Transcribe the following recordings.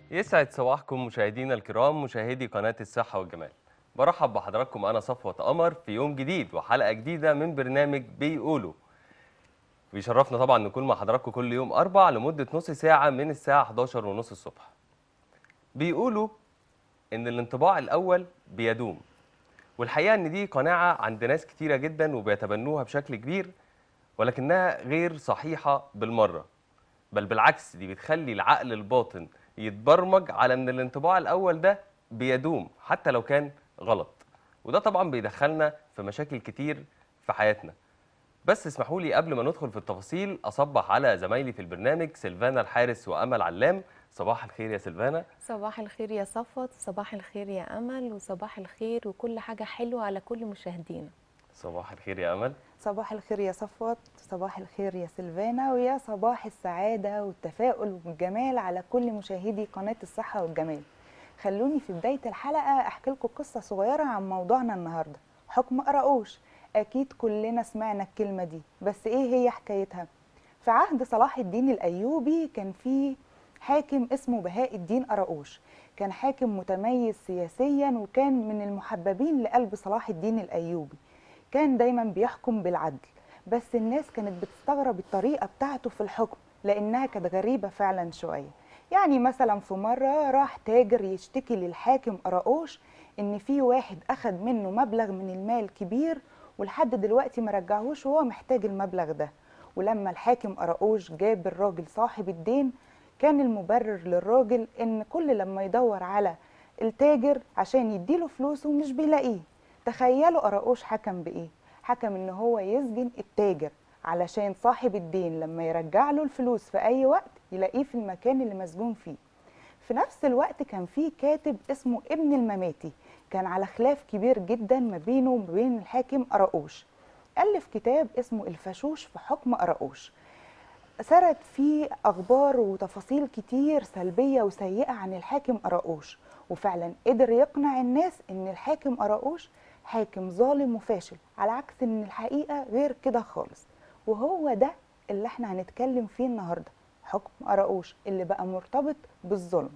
يسعد صباحكم مشاهدينا الكرام مشاهدي قناة الصحة والجمال برحب بحضراتكم أنا صفوة قمر في يوم جديد وحلقة جديدة من برنامج بيقولوا بيشرفنا طبعا نكون مع حضراتكم كل يوم أربع لمدة نص ساعة من الساعة 11 ونص الصبح بيقولوا إن الانطباع الأول بيدوم والحقيقة إن دي قناعة عند ناس كتيرة جدا وبيتبنوها بشكل كبير ولكنها غير صحيحة بالمرة بل بالعكس دي بتخلي العقل الباطن يتبرمج على ان الانطباع الاول ده بيدوم حتى لو كان غلط وده طبعا بيدخلنا في مشاكل كتير في حياتنا بس اسمحوا لي قبل ما ندخل في التفاصيل اصبح على زمايلي في البرنامج سيلفانا الحارس وامل علام صباح الخير يا سيلفانا صباح الخير يا صفوت صباح الخير يا أمل وصباح الخير وكل حاجة حلوة على كل مشاهدينا صباح الخير يا امل صباح الخير يا صفوت صباح الخير يا سلفانا ويا صباح السعادة والتفاؤل والجمال على كل مشاهدي قناة الصحة والجمال خلوني في بداية الحلقة أحكي لكم قصة صغيرة عن موضوعنا النهاردة حكم قراقوش أكيد كلنا سمعنا الكلمة دي بس إيه هي حكايتها؟ في عهد صلاح الدين الأيوبي كان في حاكم اسمه بهاء الدين قراقوش كان حاكم متميز سياسيا وكان من المحببين لقلب صلاح الدين الأيوبي كان دايما بيحكم بالعدل بس الناس كانت بتستغرب الطريقة بتاعته في الحكم لأنها كانت غريبة فعلا شوية يعني مثلا في مرة راح تاجر يشتكي للحاكم قراقوش إن في واحد أخد منه مبلغ من المال كبير ولحد دلوقتي ما رجعهوش وهو محتاج المبلغ ده ولما الحاكم قراقوش جاب الراجل صاحب الدين كان المبرر للراجل إن كل لما يدور على التاجر عشان يديله فلوسه مش بيلاقيه تخيلوا قراقوش حكم بايه حكم ان هو يسجن التاجر علشان صاحب الدين لما يرجع له الفلوس في اي وقت يلاقيه في المكان اللي مسجون فيه في نفس الوقت كان في كاتب اسمه ابن المماتي كان على خلاف كبير جدا ما بينه وما بين الحاكم قراقوش ألف كتاب اسمه الفشوش في حكم قراقوش سرد فيه أخبار وتفاصيل كتير سلبية وسيئة عن الحاكم قراقوش وفعلا قدر يقنع الناس إن الحاكم قراقوش حاكم ظالم وفاشل على عكس إن الحقيقة غير كده خالص وهو ده اللي احنا هنتكلم فيه النهاردة حكم قراقوش اللي بقى مرتبط بالظلم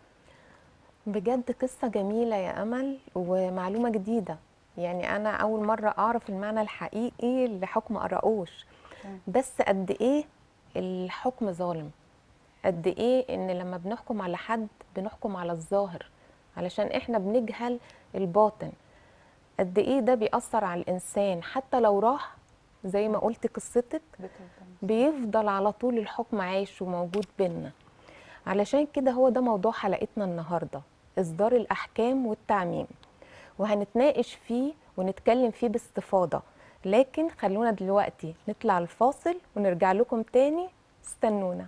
بجد قصة جميلة يا أمل ومعلومة جديدة يعني أنا أول مرة أعرف المعنى الحقيقي لحكم قراقوش تمام. بس قد إيه الحكم ظالم قد إيه إن لما بنحكم على حد بنحكم على الظاهر علشان إحنا بنجهل الباطن قد إيه ده بيأثر على الإنسان حتى لو راح زي ما قلت قصتك بيفضل على طول الحكم عايش وموجود بينا علشان كده هو ده موضوع حلقتنا النهارده إصدار الأحكام والتعميم وهنتناقش فيه ونتكلم فيه باستفاضة لكن خلونا دلوقتي نطلع الفاصل ونرجع لكم تاني استنونا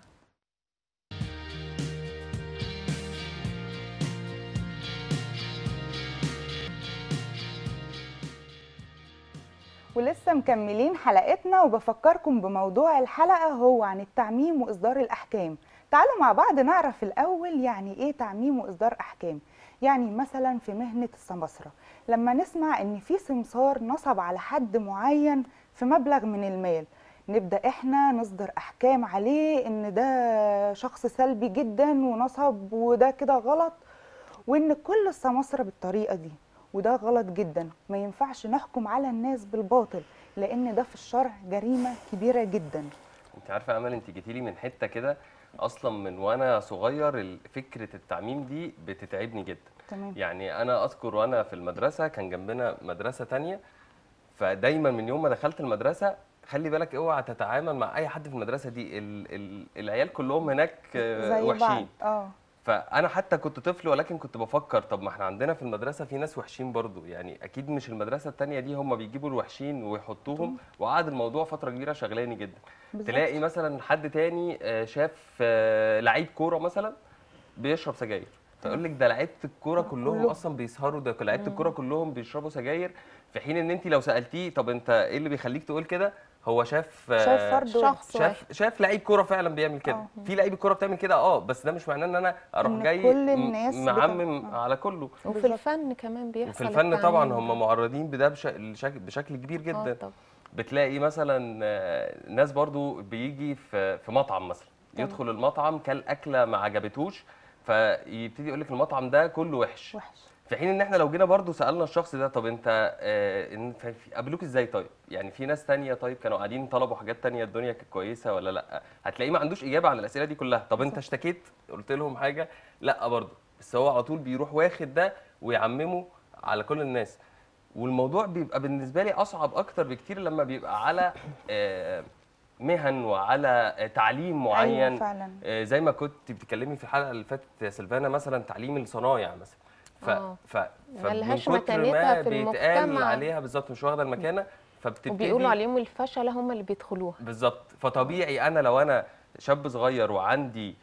ولسه مكملين حلقتنا وبفكركم بموضوع الحلقة هو عن التعميم وإصدار الأحكام تعالوا مع بعض نعرف الأول يعني إيه تعميم وإصدار أحكام يعني مثلا في مهنة السمسرة لما نسمع إن في سمسار نصب على حد معين في مبلغ من المال نبدأ إحنا نصدر أحكام عليه إن ده شخص سلبي جدا ونصب وده كده غلط وإن كل السماسرة بالطريقة دي وده غلط جدا ما ينفعش نحكم على الناس بالباطل لان ده في الشرع جريمه كبيره جدا انت عارفه يا امل انت جيتي لي من حته كده اصلا من وانا صغير ال- فكره التعميم دي بتتعبني جدا تمام يعني انا اذكر وانا في المدرسه كان جنبنا مدرسه تانية فدايما من يوم ما دخلت المدرسه خلي بالك اوعى تتعامل مع اي حد في المدرسه دي ال ال العيال كلهم هناك آه، زي بعض وحشين اه فانا حتى كنت طفل ولكن كنت بفكر طب ما احنا عندنا في المدرسه في ناس وحشين برضو يعني اكيد مش المدرسه التانية دي هم بيجيبوا الوحشين ويحطوهم وقعد الموضوع فتره كبيره شغلاني جدا بالظبط. تلاقي مثلا حد تاني آه، شاف آه، لعيب كوره مثلا بيشرب سجاير فيقول لك ده لعيبه الكوره كلهم كلهم. اصلا بيسهروا ده لعيبه الكوره كلهم بيشربوا سجاير في حين ان انت لو سالتيه طب انت ايه اللي بيخليك تقول كده هو شاف آه، شايف فرد شخص واحد. شاف شاف لعيب كوره فعلا بيعمل كده آه. في لعيب كوره بتعمل كده اه بس ده مش معناه ان انا اروح إن جاي كل م- الناس بتاع- معمم آه. على كله وفي بالظبط. الفن كمان بيحصل وفي الفن طبعا التعميم هم ده. معرضين بده بش- لشك- بشكل كبير آه جدا طبعا. بتلاقي مثلا آه، ناس برضو بيجي في في مطعم مثلا تمام. يدخل المطعم كل اكله ما عجبتوش فيبتدي يقول لك المطعم ده كله وحش وحش في حين ان احنا لو جينا برضو سالنا الشخص ده طب انت آه إن ف- في- قابلوك ازاي طيب يعني في ناس تانية طيب كانوا قاعدين طلبوا حاجات تانية الدنيا كانت كويسه ولا لا هتلاقيه ما عندوش اجابه على الاسئله دي كلها طب انت اشتكيت قلت لهم حاجه لا برضو بس هو على طول بيروح واخد ده ويعممه على كل الناس والموضوع بيبقى بالنسبه لي اصعب اكتر بكتير لما بيبقى على آه، مهن وعلى آه، تعليم معين ايوه فعلا آه، زي ما كنت بتتكلمي في الحلقه اللي فاتت يا سلفانا مثلا تعليم الصنايع مثلا ف آه. ف ملهاش فمن كتر مكانتها ما في بيتقال المجتمع. عليها بالظبط مش واخده المكانه فبتبتدي وبيقولوا عليهم الفشله هم اللي بيدخلوها بالظبط فطبيعي انا لو انا شاب صغير وعندي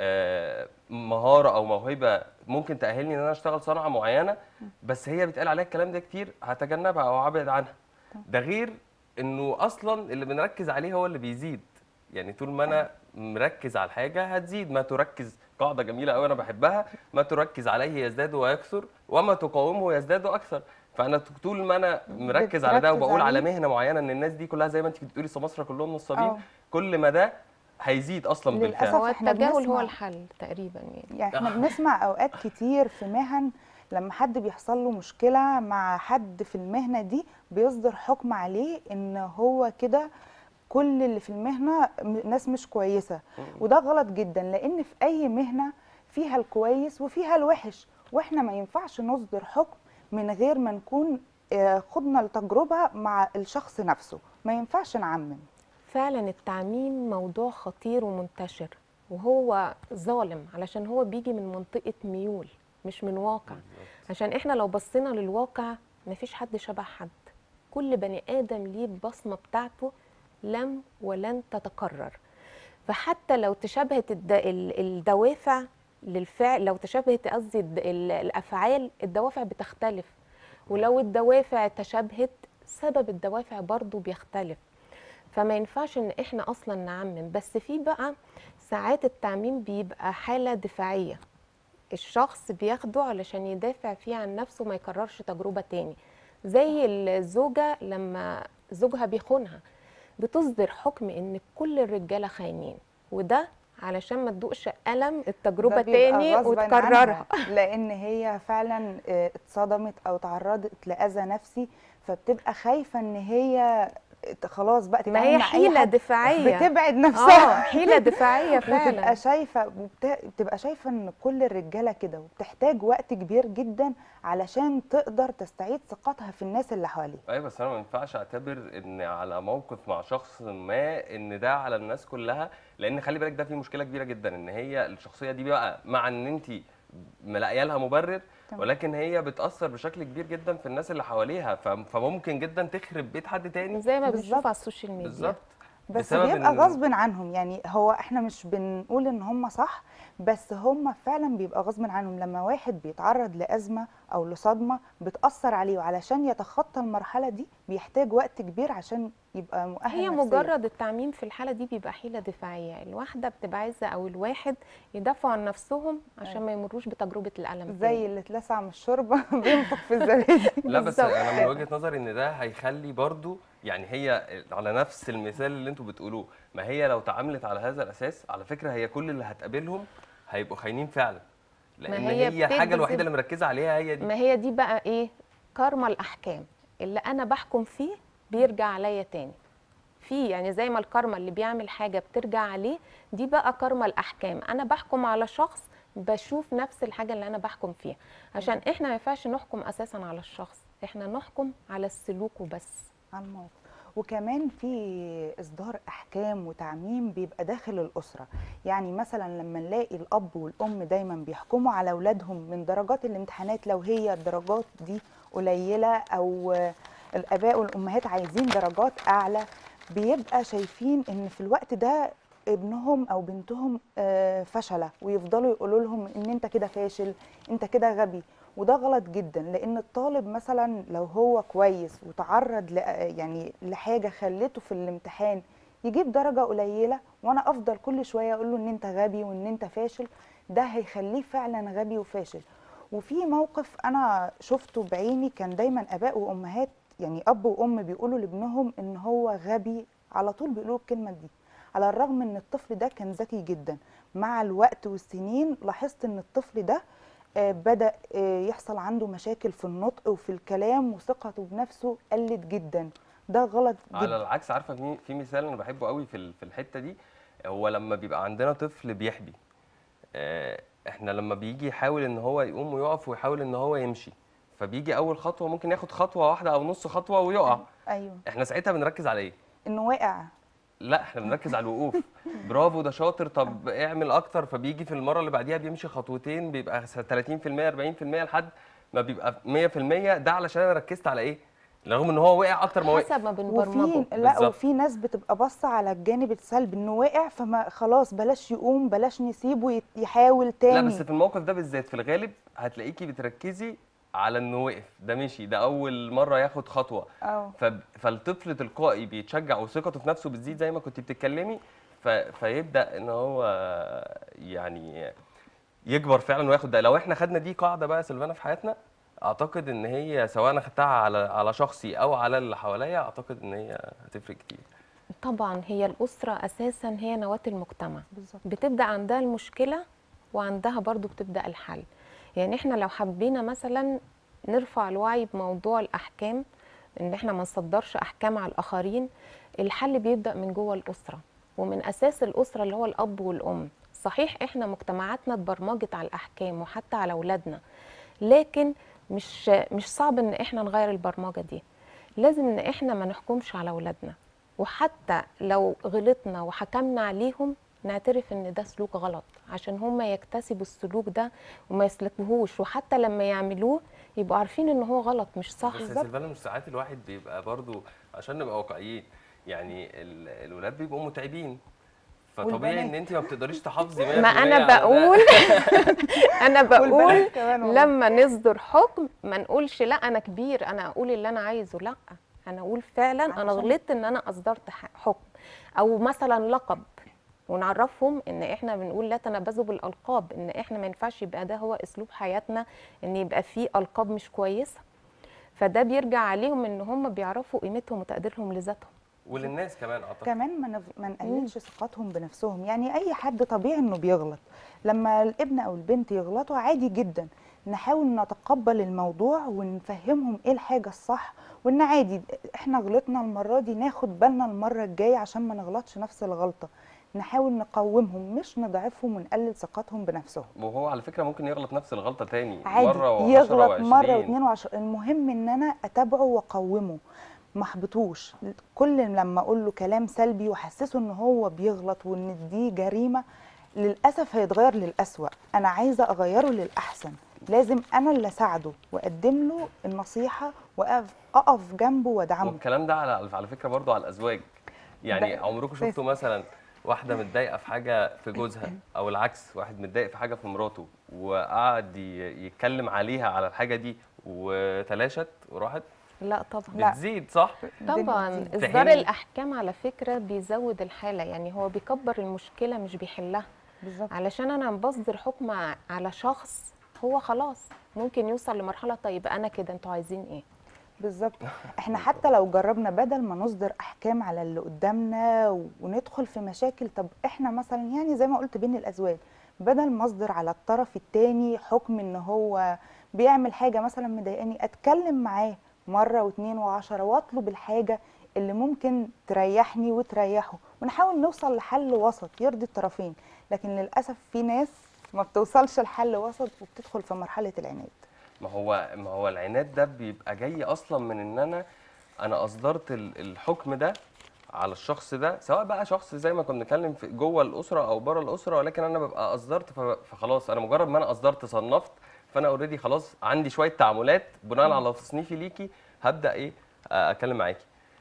آه، مهاره او موهبه ممكن تاهلني ان انا اشتغل صنعه معينه بس هي بيتقال عليها الكلام ده كتير هتجنبها او ابعد عنها ده غير انه اصلا اللي بنركز عليه هو اللي بيزيد يعني طول ما انا مركز على الحاجه هتزيد ما تركز قاعده جميله قوي انا بحبها ما تركز عليه يزداد ويكثر وما تقاومه يزداد اكثر فانا طول ما انا مركز على ده بتركز وبقول على عليه. مهنه معينه ان الناس دي كلها زي ما انت بتقولي سماسره كلهم نصابين آه. كل ما ده هيزيد اصلا للأسف بالفعل هو إحنا التجاهل هو بنسمع- الحل تقريبا يعني يعني احنا بنسمع اوقات كتير في مهن لما حد بيحصل له مشكله مع حد في المهنه دي بيصدر حكم عليه ان هو كده كل اللي في المهنه م- ناس مش كويسه وده غلط جدا لان في اي مهنه فيها الكويس وفيها الوحش واحنا ما ينفعش نصدر حكم من غير ما نكون آه، خضنا التجربه مع الشخص نفسه ما ينفعش نعمم فعلا التعميم موضوع خطير ومنتشر وهو ظالم علشان هو بيجي من منطقة ميول مش من واقع عشان احنا لو بصينا للواقع مفيش حد شبه حد كل بني آدم ليه البصمة بتاعته لم ولن تتكرر فحتى لو تشابهت الد- ال- الدوافع للفعل لو تشابهت قصدي الد- ال- الافعال الدوافع بتختلف ولو الدوافع تشابهت سبب الدوافع برضو بيختلف فما ينفعش ان احنا اصلا نعمم بس في بقى ساعات التعميم بيبقى حاله دفاعيه الشخص بياخده علشان يدافع فيه عن نفسه ما يكررش تجربه تاني زي الزوجه لما زوجها بيخونها بتصدر حكم ان كل الرجاله خاينين وده علشان ما تدوقش الم التجربه ده بيبقى تاني غصباً وتكررها عنها، لان هي فعلا آه، اتصدمت او تعرضت لاذى نفسي فبتبقى خايفه ان هي خلاص بقى ما تتعامل هي مع أي حيله حد، دفاعيه بتبعد اه نفسها حيله دفاعيه فعلا وتبقى شايفه وبت- بتبقى شايفه ان كل الرجاله كده وبتحتاج وقت كبير جدا علشان تقدر تستعيد ثقتها في الناس اللي حواليها ايوه بس انا ما ينفعش اعتبر ان على موقف مع شخص ما ان ده على الناس كلها لان خلي بالك ده في مشكله كبيره جدا ان هي الشخصيه دي بقى مع ان انت ملاقيه لها مبرر تمام. ولكن هي بتاثر بشكل كبير جدا في الناس اللي حواليها ف- فممكن جدا تخرب بيت حد تاني زي ما بالظبط. بنشوف على السوشيال ميديا بالظبط بس بسبب بيبقى إن- غصب عنهم يعني هو احنا مش بنقول ان هم صح بس هم فعلا بيبقى غصب عنهم لما واحد بيتعرض لأزمة او لصدمة بتأثر عليه وعلشان يتخطى المرحلة دي بيحتاج وقت كبير عشان يبقى مؤهل هي نفسياً. مجرد التعميم في الحاله دي بيبقى حيله دفاعيه الواحده بتبقى عايزه او الواحد يدافعوا عن نفسهم عشان أيوة. ما يمروش بتجربه الالم زي تاني. اللي اتلسع من الشوربة بينفخ في الزبادي لا بس بالظبط. انا من وجهه نظري ان ده هيخلي برضو يعني هي على نفس المثال اللي انتوا بتقولوه ما هي لو تعاملت على هذا الاساس على فكره هي كل اللي هتقابلهم هيبقوا خاينين فعلا لان هي هي الحاجه بتجذب- الوحيده اللي مركزه عليها هي دي ما هي دي بقى ايه كارما الاحكام اللي انا بحكم فيه بيرجع عليا تاني في يعني زي ما الكارما اللي بيعمل حاجه بترجع عليه دي بقى كارما الاحكام انا بحكم على شخص بشوف نفس الحاجه اللي انا بحكم فيها عشان احنا ما ينفعش نحكم اساسا على الشخص احنا نحكم على السلوك وبس على الموقف وكمان في اصدار احكام وتعميم بيبقى داخل الاسره يعني مثلا لما نلاقي الاب والام دايما بيحكموا على اولادهم من درجات الامتحانات لو هي الدرجات دي قليله او الاباء والامهات عايزين درجات اعلى بيبقى شايفين ان في الوقت ده ابنهم او بنتهم آه، فشله ويفضلوا يقولوا لهم ان انت كده فاشل انت كده غبي وده غلط جدا لان الطالب مثلا لو هو كويس وتعرض ل يعني لحاجه خلته في الامتحان يجيب درجه قليله وانا افضل كل شويه اقول له ان انت غبي وان انت فاشل ده هيخليه فعلا غبي وفاشل وفي موقف انا شفته بعيني كان دايما اباء وامهات يعني اب وام بيقولوا لابنهم ان هو غبي على طول بيقولوا الكلمه دي على الرغم ان الطفل ده كان ذكي جدا مع الوقت والسنين لاحظت ان الطفل ده آه، بدا آه، يحصل عنده مشاكل في النطق وفي الكلام وثقته بنفسه قلت جدا ده غلط على جدا العكس عارفه في في مثال انا بحبه قوي في ال- في الحته دي هو لما بيبقى عندنا طفل بيحبي آه، احنا لما بيجي يحاول ان هو يقوم ويقف ويحاول ان هو يمشي فبيجي اول خطوه ممكن ياخد خطوه واحده او نص خطوه ويقع ايوه احنا ساعتها بنركز على ايه انه واقع لا احنا بنركز على الوقوف برافو ده شاطر طب اعمل اكتر فبيجي في المره اللي بعديها بيمشي خطوتين بيبقى 30% 40% لحد ما بيبقى 100% ده علشان انا ركزت على ايه رغم ان هو وقع اكتر ما وقع حسب ما بنبرمجه وفي لا بالظبط. وفي ناس بتبقى باصه على الجانب السلبي انه واقع فما خلاص بلاش يقوم بلاش نسيبه يت- يحاول تاني لا بس في الموقف ده بالذات في الغالب هتلاقيكي بتركزي على انه وقف ده مشي ده اول مره ياخد خطوه اه فب... فالطفل تلقائي بيتشجع وثقته في نفسه بتزيد زي ما كنت بتتكلمي ف... فيبدا ان هو يعني يكبر فعلا وياخد ده لو احنا خدنا دي قاعده بقى يا سلفانا في حياتنا اعتقد ان هي سواء انا خدتها على على شخصي او على اللي حواليا اعتقد ان هي هتفرق كتير طبعا هي الأسرة أساسا هي نواة المجتمع بالظبط بتبدأ عندها المشكلة وعندها برضو بتبدأ الحل يعني احنا لو حبينا مثلا نرفع الوعي بموضوع الأحكام ان احنا ما نصدرش أحكام على الآخرين الحل بيبدأ من جوه الأسرة ومن أساس الأسرة اللي هو الأب والأم صحيح احنا مجتمعاتنا اتبرمجت على الأحكام وحتى على أولادنا لكن مش مش صعب ان احنا نغير البرمجة دي لازم ان احنا ما نحكمش على أولادنا وحتى لو غلطنا وحكمنا عليهم نعترف ان ده سلوك غلط عشان هم يكتسبوا السلوك ده وما يسلكوهوش وحتى لما يعملوه يبقوا عارفين ان هو غلط مش صح بس يا سلفانا مش ساعات الواحد بيبقى برضو عشان نبقى واقعيين يعني ال- الولاد بيبقوا متعبين فطبيعي ان والبنات. انت ما بتقدريش تحافظي 100% ما انا على ده. بقول انا بقول والبنات كمان والله. لما نصدر حكم ما نقولش لا انا كبير انا اقول اللي انا عايزه لا انا اقول فعلا انا عشان- غلطت ان انا اصدرت ح- حكم او مثلا لقب ونعرفهم ان احنا بنقول لا تنابزوا بالالقاب ان احنا ما ينفعش يبقى ده هو اسلوب حياتنا ان يبقى فيه القاب مش كويسه فده بيرجع عليهم ان هم بيعرفوا قيمتهم وتقديرهم لذاتهم وللناس كمان اعتقد كمان ما نف- ما نقللش ثقتهم بنفسهم يعني اي حد طبيعي انه بيغلط لما الابن او البنت يغلطوا عادي جدا نحاول نتقبل الموضوع ونفهمهم ايه الحاجه الصح وان عادي احنا غلطنا المره دي ناخد بالنا المره الجايه عشان ما نغلطش نفس الغلطه نحاول نقومهم مش نضعفهم ونقلل ثقتهم بنفسهم وهو على فكره ممكن يغلط نفس الغلطه تاني عادي مره وعشرة يغلط وعشرين مره واثنين وعشرة المهم ان انا اتابعه واقومه ما احبطوش كل لما اقول له كلام سلبي واحسسه ان هو بيغلط وان دي جريمه للاسف هيتغير للاسوأ انا عايزه اغيره للاحسن لازم انا اللي اساعده واقدم له النصيحه واقف اقف جنبه وادعمه والكلام ده على على فكره برضو على الازواج يعني ده عمركم بس- شفتوا مثلا واحده متضايقه في حاجه في جوزها او العكس واحد متضايق في حاجه في مراته وقعد ي- يتكلم عليها على الحاجه دي وتلاشت وراحت لا طبعا لا. بتزيد صح طبعا الدنيا اصدار تحين- الاحكام على فكره بيزود الحاله يعني هو بيكبر المشكله مش بيحلها بالظبط علشان انا بصدر حكم ع- على شخص هو خلاص ممكن يوصل لمرحله طيب انا كده انتوا عايزين ايه بالظبط احنا حتى لو جربنا بدل ما نصدر احكام على اللي قدامنا و- وندخل في مشاكل طب احنا مثلا يعني زي ما قلت بين الازواج بدل ما اصدر على الطرف التاني حكم ان هو بيعمل حاجه مثلا مضايقاني اتكلم معاه مره واتنين وعشرة واطلب الحاجه اللي ممكن تريحني وتريحه ونحاول نوصل لحل وسط يرضي الطرفين لكن للاسف في ناس ما بتوصلش لحل وسط وبتدخل في مرحله العناد ما هو ما هو العناد ده بيبقى جاي اصلا من ان انا انا اصدرت ال- الحكم ده على الشخص ده سواء بقى شخص زي ما كنا بنتكلم في جوه الاسره او بره الاسره ولكن انا ببقى اصدرت ف- فخلاص انا مجرد ما انا اصدرت صنفت فانا اوريدي خلاص عندي شويه تعاملات بناء على تصنيفي ليكي هبدا ايه آه، اتكلم معاكي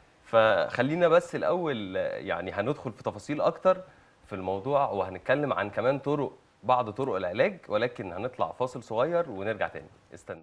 فخلينا بس الاول آه، يعني هندخل في تفاصيل اكتر في الموضوع وهنتكلم عن كمان طرق بعض طرق العلاج ولكن هنطلع فاصل صغير ونرجع تاني استنوا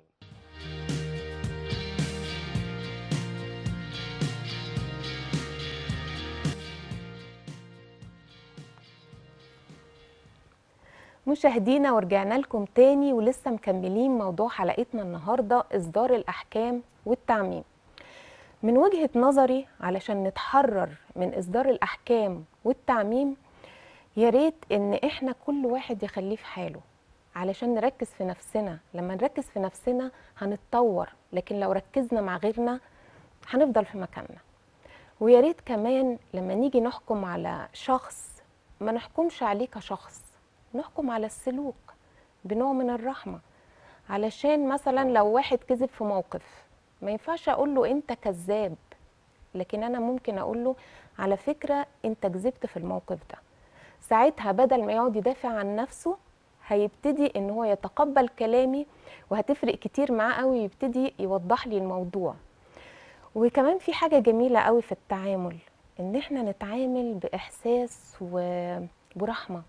مشاهدينا ورجعنا لكم تاني ولسه مكملين موضوع حلقتنا النهارده اصدار الاحكام والتعميم من وجهة نظري علشان نتحرر من إصدار الأحكام والتعميم يا ريت إن إحنا كل واحد يخليه في حاله علشان نركز في نفسنا لما نركز في نفسنا هنتطور لكن لو ركزنا مع غيرنا هنفضل في مكاننا ويا ريت كمان لما نيجي نحكم على شخص ما نحكمش عليه كشخص نحكم على السلوك بنوع من الرحمة علشان مثلا لو واحد كذب في موقف ما ينفعش اقول له انت كذاب لكن انا ممكن اقول له على فكرة انت كذبت في الموقف ده ساعتها بدل ما يقعد يدافع عن نفسه هيبتدي ان هو يتقبل كلامي وهتفرق كتير معاه قوي يبتدي يوضح لي الموضوع وكمان في حاجة جميلة قوي في التعامل ان احنا نتعامل باحساس و- ورحمة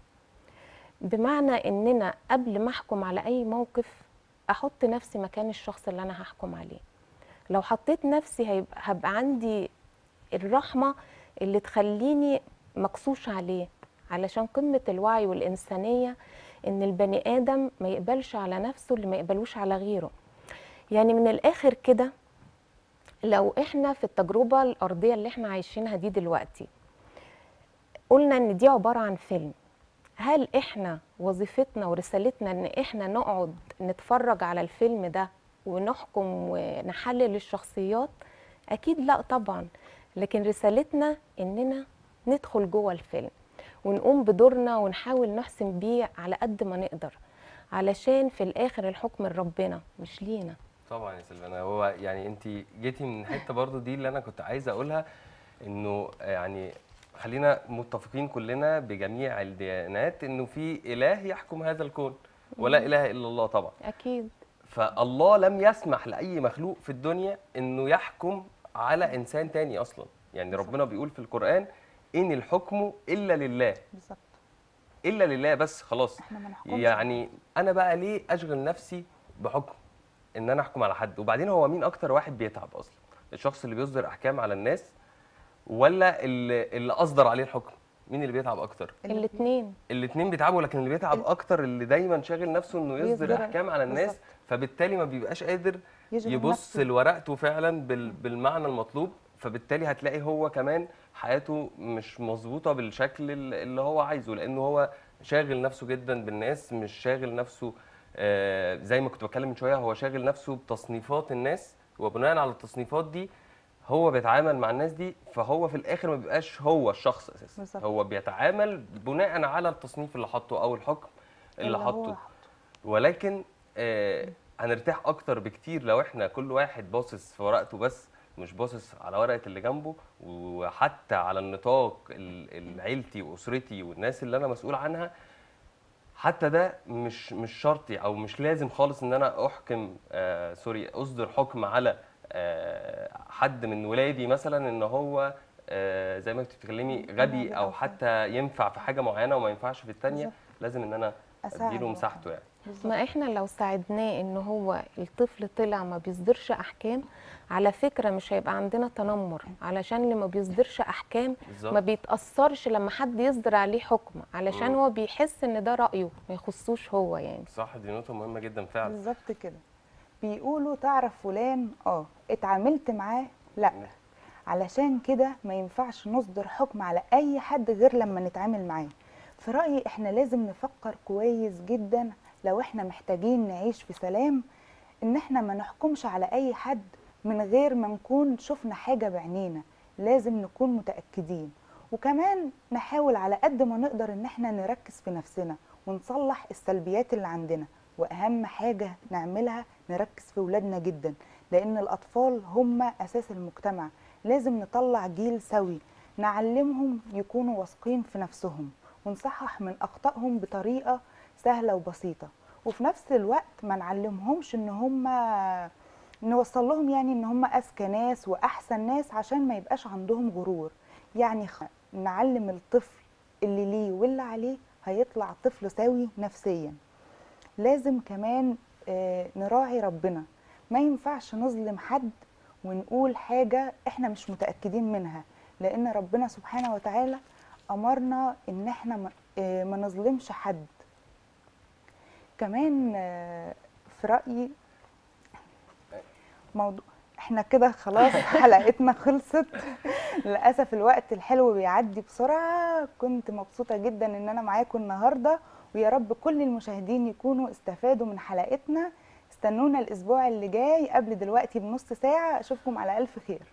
بمعنى اننا قبل ما احكم على اي موقف احط نفسي مكان الشخص اللي انا هحكم عليه لو حطيت نفسي هيبقى هبقى عندي الرحمة اللي تخليني مقصوش عليه علشان قمة الوعي والإنسانية إن البني آدم ما يقبلش على نفسه اللي ما يقبلوش على غيره يعني من الآخر كده لو إحنا في التجربة الأرضية اللي إحنا عايشينها دي دلوقتي قلنا إن دي عبارة عن فيلم هل إحنا وظيفتنا ورسالتنا إن إحنا نقعد نتفرج على الفيلم ده ونحكم ونحلل الشخصيات أكيد لا طبعا لكن رسالتنا إننا ندخل جوه الفيلم ونقوم بدورنا ونحاول نحسن بيه على قد ما نقدر علشان في الآخر الحكم لربنا مش لينا طبعا يا سلفانا هو يعني انت جيتي من الحته برضو دي اللي انا كنت عايز اقولها انه يعني خلينا متفقين كلنا بجميع الديانات انه في اله يحكم هذا الكون ولا اله الا الله طبعا أكيد فالله لم يسمح لاي مخلوق في الدنيا انه يحكم على انسان تاني اصلا يعني ربنا بيقول في القران ان الحكم الا لله بالظبط الا لله بس خلاص احنا ما نحكمش يعني انا بقى ليه اشغل نفسي بحكم ان انا احكم على حد وبعدين هو مين اكتر واحد بيتعب اصلا الشخص اللي بيصدر احكام على الناس ولا اللي, اللي اصدر عليه الحكم مين اللي بيتعب اكتر الاتنين الاثنين بيتعبوا لكن اللي بيتعب ال- اكتر اللي دايما شاغل نفسه انه يصدر يصدر- احكام على الناس بالظبط. فبالتالي ما بيبقاش قادر يشغل يبص نفسه. لورقته فعلا بال- بالمعنى المطلوب فبالتالي هتلاقي هو كمان حياته مش مظبوطه بالشكل ال- اللي هو عايزه لانه هو شاغل نفسه جدا بالناس مش شاغل نفسه آه، زي ما كنت بتكلم من شويه هو شاغل نفسه بتصنيفات الناس وبناء على التصنيفات دي هو بيتعامل مع الناس دي فهو في الاخر ما بيبقاش هو الشخص اساسا بالظبط. هو بيتعامل بناء على التصنيف اللي حاطه او الحكم اللي هو حاطه ولكن آه هنرتاح اكتر بكتير لو احنا كل واحد باصص في ورقته بس مش باصص على ورقه اللي جنبه وحتى على النطاق ال- العيلتي واسرتي والناس اللي انا مسؤول عنها حتى ده مش مش شرطي او مش لازم خالص ان انا احكم آه سوري اصدر حكم على آه حد من ولادي مثلا ان هو آه زي ما انت بتتكلمي غبي او حتى ينفع في حاجه معينه وما ينفعش في الثانيه بالظبط. لازم ان انا أساعده. اديله مساحته يعني بالظبط. ما احنا لو ساعدناه ان هو الطفل طلع ما بيصدرش احكام على فكرة مش هيبقى عندنا تنمر علشان اللي ما بيصدرش احكام بالظبط ما بيتأثرش لما حد يصدر عليه حكم علشان مم. هو بيحس ان ده رأيه ما يخصوش هو يعني صح دي نقطه مهمه جدا فعلا بالظبط كده بيقولوا تعرف فلان اه اتعاملت معاه لا علشان كده ما ينفعش نصدر حكم على اي حد غير لما نتعامل معاه في رأيي احنا لازم نفكر كويس جدا لو احنا محتاجين نعيش في سلام ان احنا ما نحكمش على اي حد من غير ما نكون شفنا حاجة بعينينا لازم نكون متأكدين وكمان نحاول على قد ما نقدر ان احنا نركز في نفسنا ونصلح السلبيات اللي عندنا واهم حاجة نعملها نركز في ولادنا جدا لان الاطفال هم اساس المجتمع لازم نطلع جيل سوي نعلمهم يكونوا واثقين في نفسهم ونصحح من اخطائهم بطريقة سهلة وبسيطة وفي نفس الوقت ما نعلمهمش ان هم نوصل لهم يعني ان هم اذكى ناس واحسن ناس عشان ما يبقاش عندهم غرور يعني خ- نعلم الطفل اللي ليه واللي عليه هيطلع طفل سوي نفسيا لازم كمان آه، نراعي ربنا ما ينفعش نظلم حد ونقول حاجة احنا مش متأكدين منها لأن ربنا سبحانه وتعالى أمرنا إن احنا ما- آه، ما نظلمش حد كمان آه، في رأيي موضوع احنا كده خلاص حلقتنا خلصت للاسف الوقت الحلو بيعدي بسرعه كنت مبسوطه جدا ان انا معاكم النهارده ويا رب كل المشاهدين يكونوا استفادوا من حلقتنا استنونا الاسبوع اللي جاي قبل دلوقتي بنص ساعه اشوفكم على الف خير